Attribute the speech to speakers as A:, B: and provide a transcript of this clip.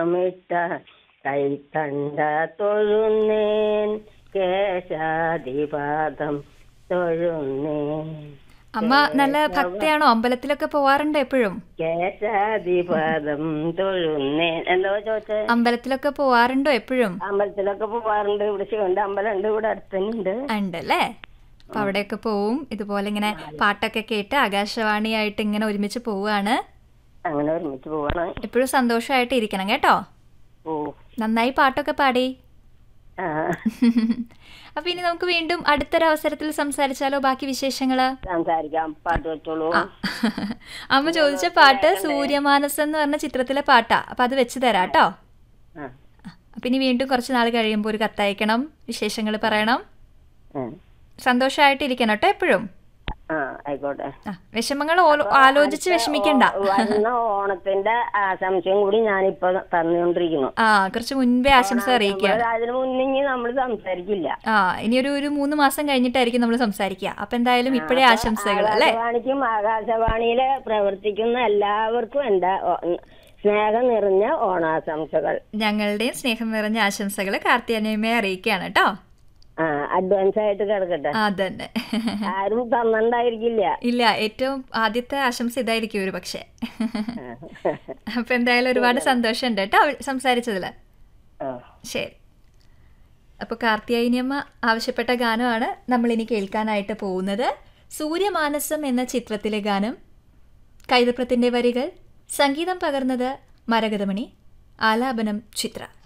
A: മിട്ട കൈത്തണ്ട തൊഴുന്നേൻ കേശാധിപാദം തൊഴുന്നേൻ
B: അമ്മ നല്ല ഭക്തിയാണോ അമ്പലത്തിലൊക്കെ പോവാറുണ്ട് എപ്പോഴും
A: കേശാധിപാദം തൊഴുന്നേൻ എന്തോ ചോദിച്ചേ
B: അമ്പലത്തിലൊക്കെ പോവാറുണ്ടോ എപ്പോഴും
A: അമ്പലത്തിലൊക്കെ പോവാറുണ്ട് ഇവിടെ ശിവന്റെ അമ്പലം ഉണ്ട് ഇവിടെ അടുത്ത് തന്നെ ഉണ്ട്
B: ഉണ്ടല്ലേ അപ്പൊ അവിടെയൊക്കെ പോവും ഇതുപോലെ ഇങ്ങനെ പാട്ടൊക്കെ കേട്ട് ആകാശവാണിയായിട്ട് ഇങ്ങനെ ഒരുമിച്ച് പോവാണ്
A: അങ്ങനെ ഒരുമിച്ച് പോവാണ്
B: എപ്പോഴും സന്തോഷമായിട്ട് ഇരിക്കണം കേട്ടോ
A: ഓ
B: നന്നായി പാട്ടൊക്കെ പാടി
A: ആ
B: അപ്പൊ ഇനി നമുക്ക് വീണ്ടും അടുത്തൊരു അവസരത്തിൽ സംസാരിച്ചാലോ ബാക്കി വിശേഷങ്ങള്
A: സംസാരിക്കാം പാട്ട് വെച്ചോളൂ
B: ആ. അമ്മ ചോദിച്ച പാട്ട് സൂര്യമാനസം എന്ന് പറഞ്ഞ ചിത്രത്തിലെ പാട്ടാ അപ്പൊ അത് വെച്ച് തരാം കേട്ടോ
A: ആ
B: അപ്പൊ ഇനി വീണ്ടും കുറച്ച് നാൾ കഴിയുമ്പോൾ ഒരു കത്തയക്കണം വിശേഷങ്ങൾ പറയണം
A: ആ.
B: സന്തോഷമായിട്ടിരിക്കണം കേട്ടോ എപ്പോഴും
A: ആ ആയിക്കോട്ടെ
B: ആ വിഷമങ്ങൾ ഓലോ- ആലോചിച്ച് വിഷമിക്കണ്ട
A: ഓ- വരുന്ന ഓണത്തിന്റെ ആശംസയും കൂടി ഞാനിപ്പോ തന്നുകൊണ്ടിരിക്കുന്നു
B: ആ കുറച്ച് മുൻപേ ആശംസ അറിയിക്കുകയാണ്
A: അതിന് മുന്നേ നമ്മൾ സംസാരിക്കില്ല
B: ആ ഇനി ഒരു ഒരു മൂന്ന് മാസം കഴിഞ്ഞിട്ടായിരിക്കും നമ്മൾ സംസാരിക്കുക അപ്പൊ എന്തായാലും ഇപ്പോഴേ ആശംസകൾ അല്ലേ
A: ആകാശവാണിക്കും ആകാശവാണിയില് പ്രവർത്തിക്കുന്ന എല്ലാവർക്കും എന്റെ ഓ- സ്നേഹം നിറഞ്ഞ ഓണാശംസകൾ
B: ഞങ്ങളുടെയും സ്നേഹം നിറഞ്ഞ ആശംസകൾ കാർത്തിയാനിയമ്മയെ അറിയിക്കുകയാണ് കേട്ടോ
A: ആ അഡ്വാൻസ് ആയിട്ട് കിടക്കട്ടെ
B: അതന്നെ
A: ആരും തന്നിണ്ടായിരിക്കില്ല
B: ഇല്ല ഏറ്റവും ആദ്യത്തെ ആശംസ ഇതായിരിക്കും ഒരു പക്ഷേ അപ്പൊ എന്തായാലും ഒരുപാട് സന്തോഷമുണ്ട് കേട്ടോ സംസാരിച്ചതില്
A: ആ.
B: ശരി അപ്പോൾ കാർത്തിയായനിയമ്മ ആവശ്യപ്പെട്ട ഗാനമാണ് നമ്മൾ ഇനി കേൾക്കാനായിട്ട് പോകുന്നത് സൂര്യമാനസം എന്ന ചിത്രത്തിലെ ഗാനം കൈതപ്രത്തിൻ്റെ വരികൾ സംഗീതം പകർന്നത് മരകതമണി ആലാപനം ചിത്ര